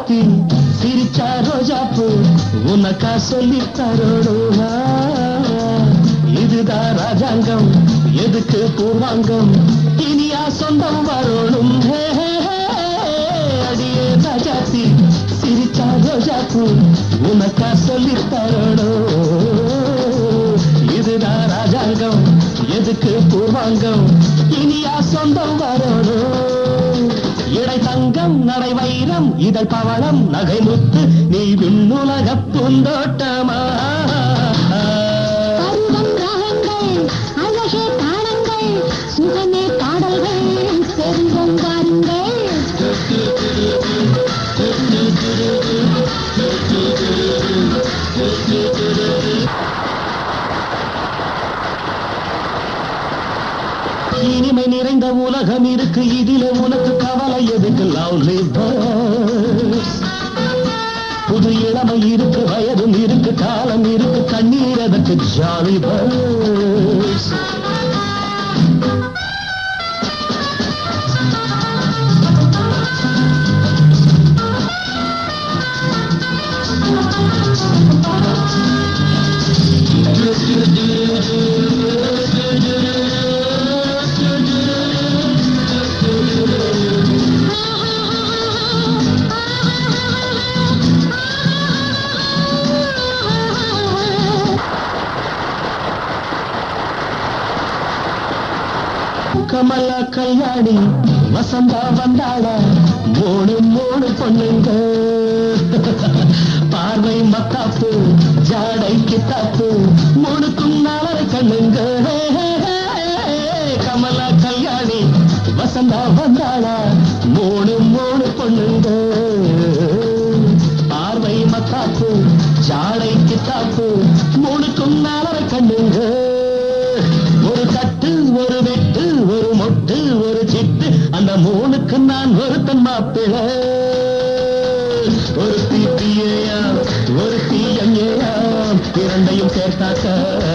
ராஜாத்தி சிரிச்சா ரோஜாப்பு உனக்கா சொல்லி தரோடுவா இதுதான் ராஜாங்கம் எதுக்கு பூர்வாங்கம் இனியா சொந்தம் வரணும் ஹே, ஹே, ஹே. அடியே ராஜாத்தி சிரிச்சா ரோஜாப்பு உனக்கா சொல்லி தரோடும் இதுதான் ராஜாங்கம் எதுக்கு பூர்வாங்கம் இனியா சொந்தம் வரணும் இடை தங்கம் நடை வைரம் இதழ் பவளம் நகை முத்து நீ விண்ணுலக பூந்தோட்டமா பருவம் ராகங்கள் அழகே தாளங்கள் சுகமே பாடல்கள் செல்வம் வாருங்கள் இனிமை நிறைந்த உலகம் இருக்கு இதிலே உனக்கு கவலை எதுக்கு லவ்லி புது இளமை இருக்கு வயதும் இருக்கு காலம் இருக்கு கண்ணீர் அதற்கு ஜாலி பர்ஸ் கமலா கல்யாணி வசந்தா வந்தாளா மூணு மூணு பொண்ணுங்க பார்வை மத்தாப்பு ஜாடை கித்தாப்பு மூணுக்கும் நாலரை கண்ணுங்க கமலா கல்யாணி வசந்தா வந்தாளா மூணு மூணு பொண்ணுங்க பார்வை மத்தாப்பு ஜாடை கித்தாப்பு மூணுக்கும் நாலரை கண்ணுங்க ஒரு தட்டு ஒரு வெட்டு ஒரு மொட்டு ஒரு சிட்டு அந்த மூணுக்கு நான் ஒருத்தன் மாப்பிள ஒரு தீப்பியா ஒரு தீயங்கேயா இரண்டையும் சேர்த்தாக்க